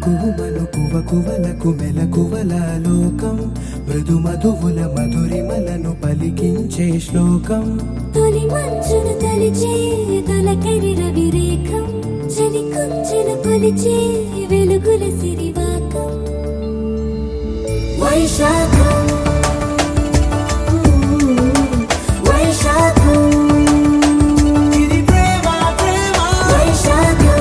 కుహుమను కువ కువలకు మెలకువల లోకం మృదు మధువుల మధురిమలను పలికించే శ్లోకం తొలి మంచును తలిచే తొలకరి రవిరేఖం చలి కుంచెను కొలిచే వెలుగుల సిరివాకం వైశాఖం వైశాఖం ఇది ప్రేమ ప్రేమ వైశాఖం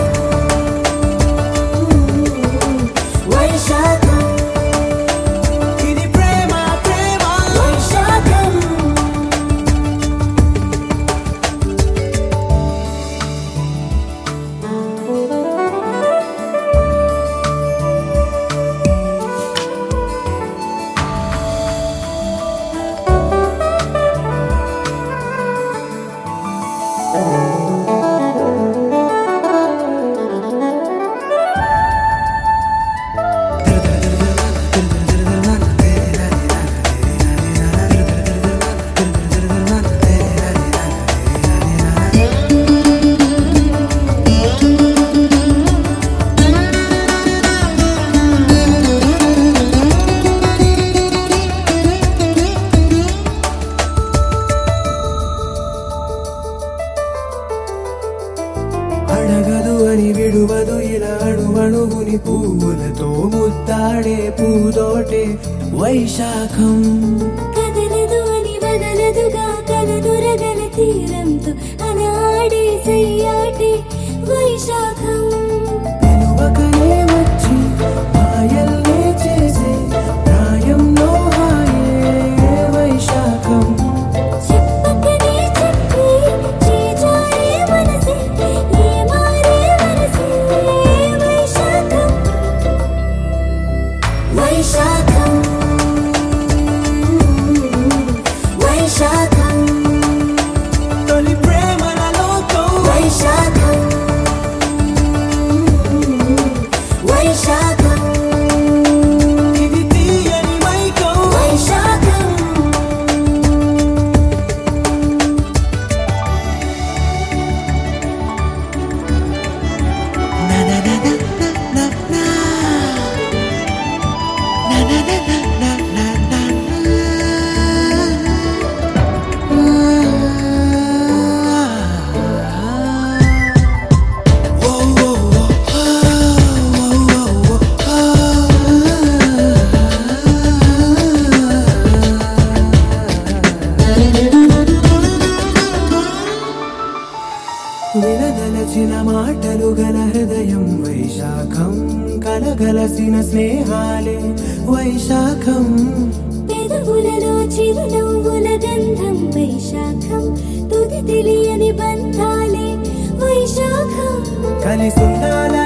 వైశాఖం ఇది ప్రేమ ప్రేమ వైశాఖం అడగదు అని విడువదు ఇలా అణువణువుని పువ్వులతో ముద్దాడే పూదోటే వైశాఖం కదలదు అని వదలదుగా కలదురగల తీరంతో అనాడే సయ్యాటే వైశాఖం పిలువకనే వచ్చి మాయల్నే చేసే ప్రాయంలో హాయే వైశాఖం చెప్పకనే చెప్పి చేజారే మనసే ఏ మారే మనసే వైశాఖం వైశాఖం వైశాఖం తొలి ప్రేమల లోకం వైశాఖం వైశాఖం ఇది తీయని మైకం వైశాఖం వినదలచిన మాటలు గల హృదయం వైశాఖం కలగలసిన స్నేహాలే వైశాఖం పెదవులలో చిరునవ్వుల గంధం వైశాఖం తుది తెలియని బంధాలే వైశాఖం కలిసుండాల